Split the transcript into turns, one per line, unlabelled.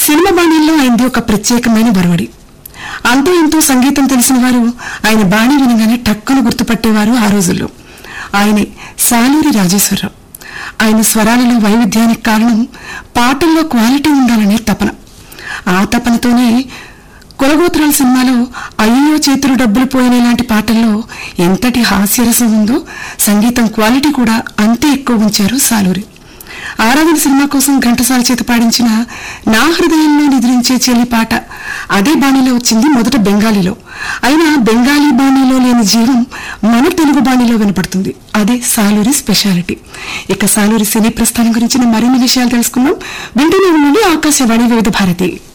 cinema బాణీల్లో ఆయనది ఒక ప్రత్యేకమైన బరవడి అంతో ఇంతో సంగీతం తెలిసిన వారు ఆయన బాణి వినగానే టక్కును గుర్తుపట్టేవారు ఆ రోజుల్లో ఆయనే సాలూరి రాజేశ్వరరావు ఆయన స్వరాలలో వైవిధ్యానికి కారణం పాటల్లో క్వాలిటీ ఉండాలనే తపన ఆ తపనతోనే కులగోత్రాల సినిమాలో అయ్యో చేతులు డబ్బులు పోయిన లాంటి పాటల్లో ఎంతటి హాస్యరసం ఉందో సంగీతం క్వాలిటీ కూడా అంతే ఎక్కువ ఉంచారు సాలూరి ఆరాధన సినిమా కోసం ఘంటసాల చేత పాడించిన నా హృదయంలో నిద్రించే చెల్లి పాట అదే బాణీలో వచ్చింది మొదట బెంగాలీలో అయినా బెంగాలీ బాణీలో లేని జీవం మన తెలుగు బాణీలో వినపడుతుంది అదే సాలూరి స్పెషాలిటీ ఇక సాలూరి సినీ ప్రస్థానం గురించిన మరిన్ని విషయాలు తెలుసుకుందాం వింటూనే ఉండండి ఆకాశవాణి వివిధ భారతి